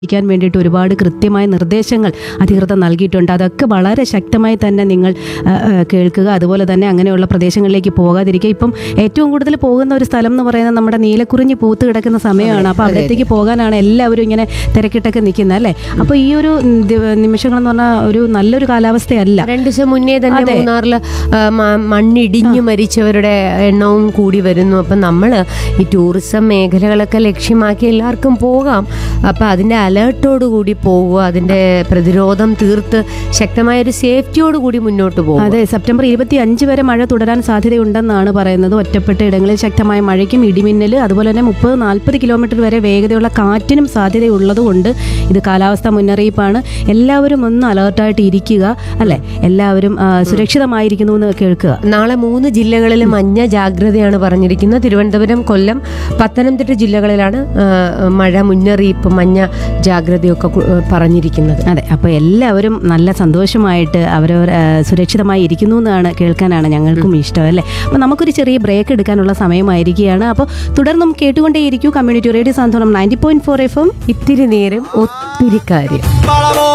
ക്കാൻ വേണ്ടിയിട്ട് ഒരുപാട് കൃത്യമായ നിർദ്ദേശങ്ങൾ അധികൃതർ നൽകിയിട്ടുണ്ട് അതൊക്കെ വളരെ ശക്തമായി തന്നെ നിങ്ങൾ ആ, ആ, കേൾക്കുക അതുപോലെ തന്നെ അങ്ങനെയുള്ള പ്രദേശങ്ങളിലേക്ക് പോകാതിരിക്കുക ഇപ്പം ഏറ്റവും കൂടുതൽ പോകുന്ന ഒരു സ്ഥലം എന്ന് പറയുന്നത് നമ്മുടെ നീലക്കുറിഞ്ഞി പൂത്ത് കിടക്കുന്ന സമയമാണ് അപ്പോൾ അവിടത്തേക്ക് പോകാനാണ് എല്ലാവരും ഇങ്ങനെ തിരക്കിട്ടൊക്കെ നിൽക്കുന്നത് അല്ലേ അപ്പോൾ ഈ ഒരു ദിവ- നിമിഷങ്ങളെന്ന് പറഞ്ഞാൽ ഒരു നല്ലൊരു കാലാവസ്ഥയല്ല രണ്ടു ദിവസം മുന്നേ തന്നെ മൂന്നാറിൽ മണ്ണിടിഞ്ഞു മരിച്ചവരുടെ എണ്ണവും കൂടി വരുന്നു അപ്പം നമ്മൾ ഈ ടൂറിസം മേഖലകളൊക്കെ ലക്ഷ്യമാക്കി എല്ലാവർക്കും പോകാം അപ്പം അതിൻ്റെ അലേർട്ടോട് കൂടി പോവുക അതിൻ്റെ പ്രതിരോധം തീർത്ത് ശക്തമായ ഒരു സേഫ്റ്റിയോട് കൂടി മുന്നോട്ട് പോകും അതെ സെപ്റ്റംബർ ഇരുപത്തി അഞ്ച് വരെ മഴ തുടരാൻ സാധ്യതയുണ്ടെന്നാണ് പറയുന്നത് ഒറ്റപ്പെട്ട ഇടങ്ങളിൽ ശക്തമായ മഴയ്ക്കും ഇടിമിന്നൽ അതുപോലെ തന്നെ മുപ്പത് നാൽപ്പത് കിലോമീറ്റർ വരെ വേഗതയുള്ള കാറ്റിനും സാധ്യതയുള്ളതുകൊണ്ട് ഇത് കാലാവസ്ഥാ മുന്നറിയിപ്പാണ് എല്ലാവരും ഒന്ന് അലേർട്ടായിട്ട് ഇരിക്കുക അല്ലെ എല്ലാവരും ആ, സുരക്ഷിതമായിരിക്കുന്നു എന്ന് കേൾക്കുക നാളെ മൂന്ന് ജില്ലകളിൽ മഞ്ഞ ജാഗ്രതയാണ് പറഞ്ഞിരിക്കുന്നത് തിരുവനന്തപുരം കൊല്ലം പത്തനംതിട്ട ജില്ലകളിലാണ് ആ, മഴ മുന്നറിയിപ്പ് മഞ്ഞ ജാഗ്രതയൊക്കെ കു- പറഞ്ഞിരിക്കുന്നത് അതെ അപ്പോൾ എല്ലാവരും നല്ല സന്തോഷമായിട്ട് അവരവർ ആ, സുരക്ഷിതമായി ഇരിക്കുന്നു എന്നാണ് കേൾക്കാനാണ് ഞങ്ങൾക്കും ഇഷ്ടം അല്ലേ അപ്പോൾ നമുക്കൊരു ചെറിയ ബ്രേക്ക് എടുക്കാനുള്ള സമയമായിരിക്കുകയാണ് അപ്പോൾ തുടർന്നും കേട്ടുകൊണ്ടേയിരിക്കൂ community radio Santhwanam ninety point four F M ഇത്തിരി നേരം ഒത്തിരി കാര്യം